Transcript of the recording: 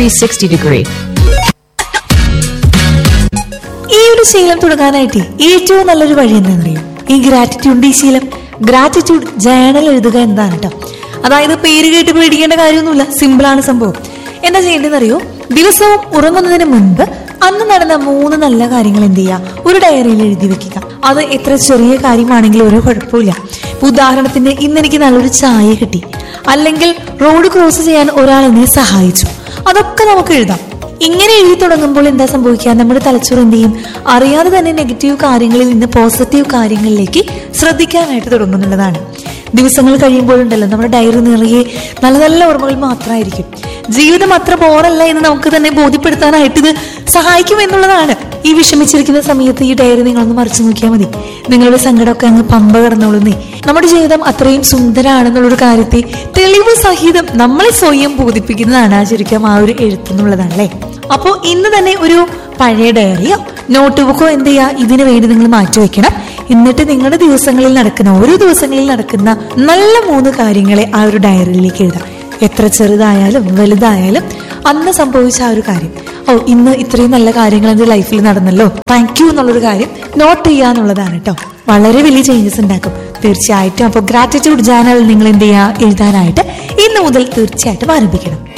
360 degree. ഈ ഒരു ശീലം തുടങ്ങാനായിട്ട് ഏറ്റവും നല്ലൊരു വഴി എന്താണെന്നറിയോ ഈ ഗ്രാറ്റിറ്റ്യൂഡ് ഈ ശീലം ഗ്രാറ്റിറ്റ്യൂഡ് ജേണൽ എഴുതുക എന്താണ് കേട്ടോ അതായത് പേര് കേട്ട് പേടിക്കേണ്ട കാര്യമൊന്നുമില്ല സിമ്പിളാണ് സംഭവം എന്താ ചെയ്യേണ്ടതെന്നറിയോ ദിവസവും ഉറങ്ങുന്നതിന് മുൻപ് അന്ന് നടന്ന മൂന്ന് നല്ല കാര്യങ്ങൾ എന്ത് ചെയ്യുക ഒരു ഡയറിയിൽ എഴുതി വെക്കുക അത് എത്ര ചെറിയ കാര്യമാണെങ്കിലും ഒരു കുഴപ്പമില്ല ഇപ്പൊ ഉദാഹരണത്തിന് ഇന്ന് എനിക്ക് നല്ലൊരു ചായ കിട്ടി അല്ലെങ്കിൽ റോഡ് ക്രോസ് ചെയ്യാൻ ഒരാൾ എന്നെ സഹായിച്ചു അതൊക്കെ നമുക്ക് എഴുതാം ഇങ്ങനെ എഴുതി തുടങ്ങുമ്പോൾ എന്താ സംഭവിക്കുക നമ്മുടെ തലച്ചോറ് എന്ത് ചെയ്യും അറിയാതെ തന്നെ നെഗറ്റീവ് കാര്യങ്ങളിൽ നിന്ന് പോസിറ്റീവ് കാര്യങ്ങളിലേക്ക് ശ്രദ്ധിക്കാനായിട്ട് തുടങ്ങുന്നുള്ളതാണ് ദിവസങ്ങൾ കഴിയുമ്പോഴുണ്ടല്ലോ നമ്മുടെ ഡയറി നിറയെ നല്ല നല്ല ഓർമ്മകൾ മാത്രമായിരിക്കും ജീവിതം അത്ര ബോറല്ല എന്ന് നമുക്ക് തന്നെ ബോധ്യപ്പെടുത്താനായിട്ട് ഇത് സഹായിക്കും എന്നുള്ളതാണ് ഈ വിഷമിച്ചിരിക്കുന്ന സമയത്ത് ഈ ഡയറി നിങ്ങളൊന്ന് മറിച്ചു നോക്കിയാൽ മതി നിങ്ങളുടെ സങ്കടമൊക്കെ അങ്ങ് പമ്പ കടന്നോളുന്നേ നമ്മുടെ ജീവിതം അത്രയും സുന്ദരമാണെന്നുള്ളൊരു കാര്യത്തെ തെളിവ് സഹിതം നമ്മളെ സ്വയം ബോധിപ്പിക്കുന്നതാണ് ആ ശരിക്കും ആ ഒരു എഴുത്തെന്നുള്ളതാണ് അല്ലേ അപ്പോൾ ഇന്ന് തന്നെ ഒരു പഴയ ഡയറിയോ നോട്ട് ബുക്കോ എന്ത് ചെയ്യുക ഇതിനു വേണ്ടി നിങ്ങൾ മാറ്റി വെക്കണം എന്നിട്ട് നിങ്ങളുടെ ദിവസങ്ങളിൽ നടക്കുന്ന ഓരോ ദിവസങ്ങളിൽ നടക്കുന്ന നല്ല മൂന്ന് കാര്യങ്ങളെ ആ ഒരു ഡയറിയിലേക്ക് എഴുതാം എത്ര ചെറുതായാലും വലുതായാലും അന്ന് സംഭവിച്ച ആ ഒരു കാര്യം ഓ ഇന്ന് ഇത്രയും നല്ല കാര്യങ്ങൾ എന്റെ ലൈഫിൽ നടന്നല്ലോ താങ്ക് യു എന്നുള്ളൊരു കാര്യം നോട്ട് ചെയ്യുക എന്നുള്ളതാണ് കേട്ടോ വളരെ വലിയ ചേഞ്ചസ് ഉണ്ടാക്കും തീർച്ചയായിട്ടും അപ്പോൾ ഗ്രാറ്റിറ്റ്യൂഡ് ജേണൽ നിങ്ങൾ എന്ത് ചെയ്യുക എഴുതാനായിട്ട് ഇന്ന് മുതൽ തീർച്ചയായിട്ടും ആരംഭിക്കണം